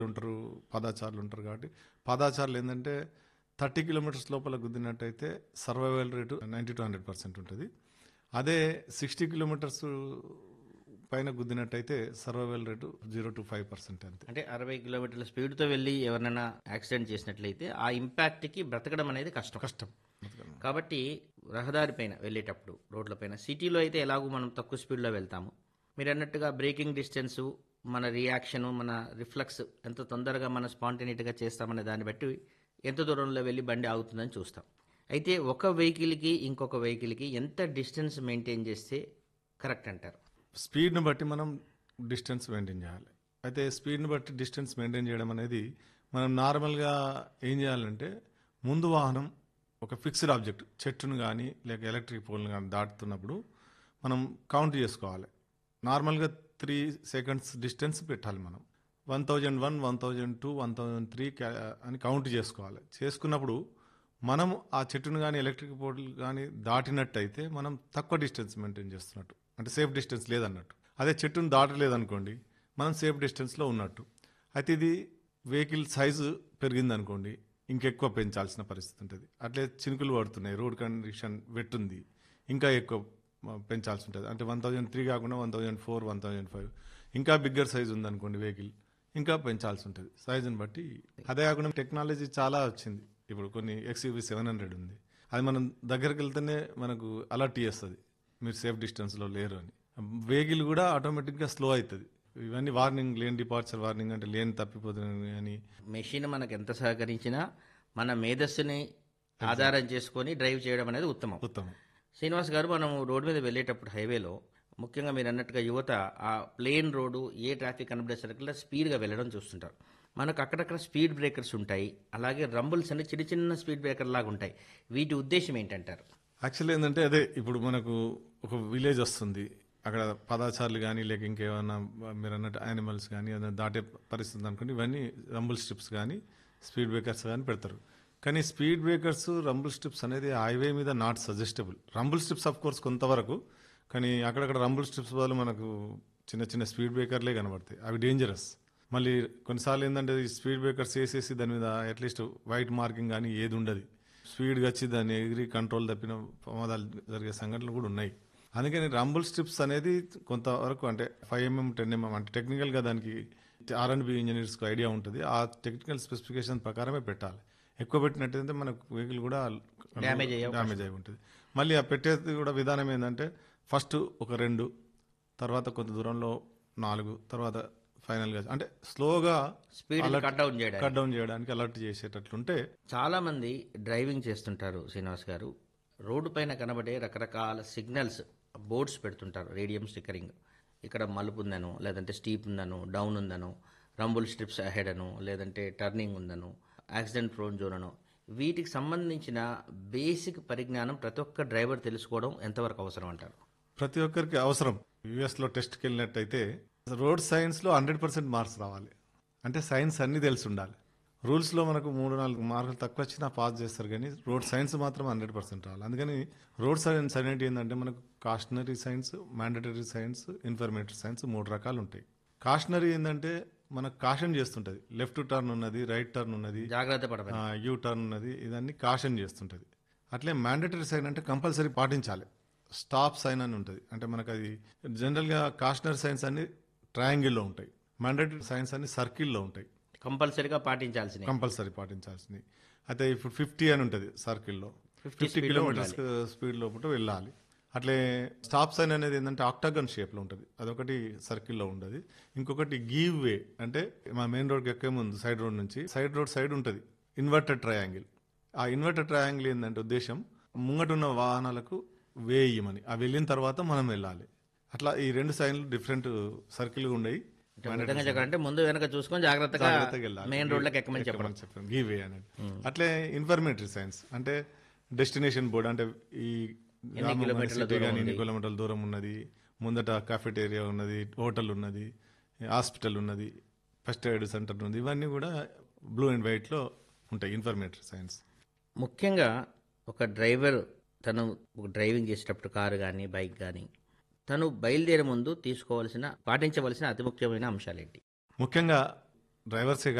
ఉంటారు పాదాచారులు ఉంటారు కాబట్టి పాదాచారులు ఏంటంటే థర్టీ కిలోమీటర్స్ లోపల గుద్దినట్టయితే survival rate ninety to hundred percent ఉంటుంది అదే సిక్స్టీ కిలోమీటర్స్ పైన గుద్దినట్టయితే survival rate zero to five percent అంతే అంటే అరవై కిలోమీటర్ల స్పీడ్తో వెళ్ళి ఎవరినైనా యాక్సిడెంట్ చేసినట్లయితే ఆ ఇంపాక్ట్కి బ్రతకడం అనేది కష్టం కష్టం కాబట్టి రహదారి పైన వెళ్ళేటప్పుడు రోడ్లపైన సిటీలో అయితే ఎలాగో మనం తక్కువ స్పీడ్లో వెళ్తాము మీరు అన్నట్టుగా బ్రేకింగ్ డిస్టెన్సు మన రియాక్షను మన రిఫ్లక్స్ ఎంత తొందరగా మన స్పాంటేనిటీగా చేస్తామనే దాన్ని బట్టి ఎంత దూరంలో వెళ్ళి బండి ఆగుతుందని చూస్తాం అయితే ఒక వెహికల్కి ఇంకొక వెహికల్కి ఎంత డిస్టెన్స్ మెయింటైన్ చేస్తే కరెక్ట్ అంటారు స్పీడ్ని బట్టి మనం డిస్టెన్స్ మెయింటైన్ చేయాలి అయితే స్పీడ్ని బట్టి డిస్టెన్స్ మెయింటైన్ చేయడం అనేది మనం నార్మల్గా ఏం చేయాలంటే ముందు వాహనం ఒక ఫిక్స్డ్ ఆబ్జెక్ట్ చెట్టును కానీ లేక ఎలక్ట్రిక్ పోల్ని కానీ దాటుతున్నప్పుడు మనం కౌంట్ చేసుకోవాలి నార్మల్గా త్రీ సెకండ్స్ డిస్టెన్స్ పెట్టాలి మనం one thousand one one thousand two one thousand three అని కౌంట్ చేసుకోవాలి చేసుకున్నప్పుడు మనం ఆ చెట్టును కానీ ఎలక్ట్రిక్ పోల్ కానీ దాటినట్టయితే మనం తక్కువ డిస్టెన్స్ మెయింటైన్ చేస్తున్నట్టు అంటే సేఫ్ డిస్టెన్స్ లేదన్నట్టు అదే చెట్టును దాటలేదనుకోండి మనం సేఫ్ డిస్టెన్స్లో ఉన్నట్టు అయితే ఇది వెహికల్ సైజు పెరిగిందనుకోండి ఇంకెక్కువ పెంచాల్సిన పరిస్థితి ఉంటుంది అట్లే చినుకులు పడుతున్నాయి రోడ్ కండిషన్ వెట్టుంది ఇంకా ఎక్కువ మ, పెంచాల్సి ఉంటుంది అంటే వన్ థౌజండ్ త్రీ కాకుండా one thousand four one thousand five ఇంకా బిగ్గర్ సైజ్ ఉందనుకోండి వెహికల్ ఇంకా పెంచాల్సి ఉంటుంది సైజుని బట్టి అదే కాకుండా టెక్నాలజీ చాలా వచ్చింది ఇప్పుడు కొన్ని ఎక్స్యూవీ సెవెన్ హండ్రెడ్ ఉంది అది మనం దగ్గరికి వెళ్తేనే మనకు అలర్ట్ చేస్తుంది మీరు సేఫ్ డిస్టెన్స్లో లేరు అని వెహికల్ కూడా ఆటోమేటిక్గా స్లో అవుతుంది ఇవన్నీ వార్నింగ్ లేన్ డిపార్చర్ వార్నింగ్ అంటే లేన్ తప్పిపోతుంది అని మెషిన్ మనకు ఎంత సహకరించినా మన మేధస్సుని ఆధారం చేసుకొని డ్రైవ్ చేయడం అనేది ఉత్తమం ఉత్తమం శ్రీనివాస్ గారు మనం రోడ్డు మీద వెళ్ళేటప్పుడు హైవేలో ముఖ్యంగా మీరు అన్నట్టుగా యువత ఆ ప్లేన్ రోడ్డు ఏ ట్రాఫిక్ కనబడేసరికి స్పీడ్గా వెళ్ళడం చూస్తుంటారు మనకు అక్కడక్కడ స్పీడ్ బ్రేకర్స్ ఉంటాయి అలాగే రంబుల్స్ అనే చిన్న చిన్న స్పీడ్ బ్రేకర్ లాగా ఉంటాయి వీటి ఉద్దేశం ఏంటంటారు యాక్చువల్లీ ఏంటంటే అదే ఇప్పుడు మనకు ఒక విలేజ్ వస్తుంది అక్కడ పదాచారులు కానీ లేక ఇంకేమైనా మీరు అన్నట్టు యానిమల్స్ కానీ ఏదైనా దాటే పరిస్థితి అనుకోండి ఇవన్నీ రంబుల్ స్ట్రిప్స్ కానీ స్పీడ్ బ్రేకర్స్ కానీ పెడతారు కానీ స్పీడ్ బ్రేకర్స్ రంబుల్ స్ట్రిప్స్ అనేది హైవే మీద not suggestable rumble strips of course కొంతవరకు కానీ అక్కడక్కడ రంబుల్ స్ట్రిప్స్ వల్ల మనకు చిన్న చిన్న స్పీడ్ బ్రేకర్లే కనబడతాయి అవి డేంజరస్ మళ్ళీ కొన్నిసార్లు ఏంటంటే ఈ స్పీడ్ బ్రేకర్స్ వేసేసి దాని మీద అట్లీస్ట్ వైట్ మార్కింగ్ కానీ ఏది ఉండదు స్పీడ్గా వచ్చి దాన్ని ఎగిరి కంట్రోల్ తప్పిన ప్రమాదాలు జరిగే సంఘటనలు కూడా ఉన్నాయి అందుకని రంబుల్ స్ట్రిప్స్ అనేది కొంతవరకు అంటే ఫైవ్ ఎంఎం టెన్ ఎంఎం అంటే టెక్నికల్గా దానికి ఆర్ అండ్ బి ఇంజనీర్స్కి ఐడియా ఉంటుంది ఆ టెక్నికల్ స్పెసిఫికేషన్ ప్రకారమే పెట్టాలి ఎక్కువ పెట్టినట్టయితే మనకు వెహికల్ కూడా Damage అయ్యే డ్యామేజ్ అయి ఉంటుంది మళ్ళీ ఆ పెట్టేది కూడా విధానం ఏంటంటే ఫస్ట్ ఒక రెండు తర్వాత కొంత దూరంలో నాలుగు తర్వాత ఫైనల్గా అంటే స్లోగా స్పీడ్ కట్ డౌన్ చేయడం కట్ డౌన్ చేయడానికి అలర్ట్ చేసేటట్లుంటే చాలా మంది డ్రైవింగ్ చేస్తుంటారు శ్రీనివాస్ గారు రోడ్డు పైన కనబడే రకరకాల సిగ్నల్స్ బోర్డ్స్ పెడుతుంటారు రేడియం స్టిక్కరింగ్ ఇక్కడ మలుపు ఉందను లేదంటే స్టీప్ ఉందను డౌన్ ఉందను రంబుల్ స్ట్రిప్స్ అహెడ్ అను లేదంటే టర్నింగ్ ఉందను యాక్సిడెంట్ ప్రోన్ జోన్ అను వీటికి సంబంధించిన బేసిక్ పరిజ్ఞానం ప్రతి ఒక్క డ్రైవర్ తెలుసుకోవడం ఎంతవరకు అవసరం అంటారు ప్రతి ఒక్కరికి అవసరం యుఎస్ లో టెస్ట్కి వెళ్ళినట్టయితే రోడ్ సైన్స్ లో హండ్రెడ్ పర్సెంట్ మార్క్స్ రావాలి అంటే సైన్స్ అన్ని తెలిసి ఉండాలి రూల్స్ లో మనకు మూడు నాలుగు మార్కులు తక్కువ వచ్చినా పాస్ చేస్తారు కానీ రోడ్ సైన్స్ మాత్రం హండ్రెడ్ పర్సెంట్ రావాలి అందుకని రోడ్ సైన్స్ అనేది ఏంటంటే మనకు cautionary signs mandatory signs informatory signs మూడు రకాలు ఉంటాయి కాషనరీ ఏంటంటే మనకు కాషన్ చేస్తుంటది లెఫ్ట్ టర్న్ ఉన్నది రైట్ టర్న్ ఉన్నది జాగ్రత్త పడమని యూ టర్న్ ఉన్నది ఇదన్నీ కాషన్ చేస్తుంటది అట్లే మ్యాండటరీ సైన్ అంటే కంపల్సరీ పాటించాలి స్టాప్ సైన్ అని ఉంటుంది అంటే మనకు అది జనరల్గా కాషనరీ సైన్స్ అన్ని ట్రయాంగిల్లో ఉంటాయి మ్యాండటరీ సైన్స్ అన్ని సర్కిల్లో ఉంటాయి కంపల్సరీగా పాటించాల్సినవి కంపల్సరీ పాటించాల్సింది అయితే ఇప్పుడు ఫిఫ్టీ అని ఉంటుంది సర్కిల్లో ఫిఫ్టీ కిలోమీటర్స్ స్పీడ్ లోపల వెళ్ళాలి అట్లే స్టాప్ సైన్ అనేది ఏంటంటే ఆక్టాగన్ షేప్లో ఉంటుంది అదొకటి సర్కిల్లో ఉంటుంది ఇంకొకటి గీవ్ వే అంటే మా మెయిన్ రోడ్కి ఎక్కే ముందు సైడ్ రోడ్ నుంచి సైడ్ రోడ్ సైడ్ ఉంటుంది ఇన్వర్టెడ్ ట్రయాంగిల్ ఆ ఇన్వర్టెడ్ ట్రయాంగిల్ ఏంటంటే ఉద్దేశం ముంగటున్న వాహనాలకు వే ఇయ్యమని ఆ వెళ్ళిన తర్వాత మనం వెళ్ళాలి అట్లా ఈ రెండు సైన్లు డిఫరెంట్ సర్కిల్గా ఉన్నాయి విధంగా చెప్పాలంటే ముందు వెనక చూసుకొని జాగ్రత్తగా జాగ్రత్తగా వెళ్ళాలి. మెయిన్ రోడ్లకు ఎక్కమని చెప్పడం ఎక్కమని చెప్పడం గీవ్ వే అనేది అట్లే ఇన్ఫర్మేటరీ సైన్స్ అంటే డెస్టినేషన్ బోర్డ్ అంటే ఈ గ్రామం మన కిలోమీటర్ల city గానీ ఎన్ని కిలోమీటర్ల దూరం ఉన్నది ముందట కాఫెటేరియా ఉన్నది హోటల్ ఉన్నది హాస్పిటల్ ఉన్నది ఫస్ట్ ఎయిడ్ సెంటర్ ఉంది ఇవన్నీ కూడా బ్లూ అండ్ వైట్ లో ఉంటాయి ఇన్ఫర్మేటరీ సైన్స్ ముఖ్యంగా ఒక డ్రైవర్ తను ఒక డ్రైవింగ్ చేసేటప్పుడు కారు కానీ బైక్ కానీ తను బయలుదేరే ముందు తీసుకోవాల్సిన పాటించవలసిన అతి ముఖ్యమైన అంశాలు ఏంటి ముఖ్యంగా డ్రైవర్సే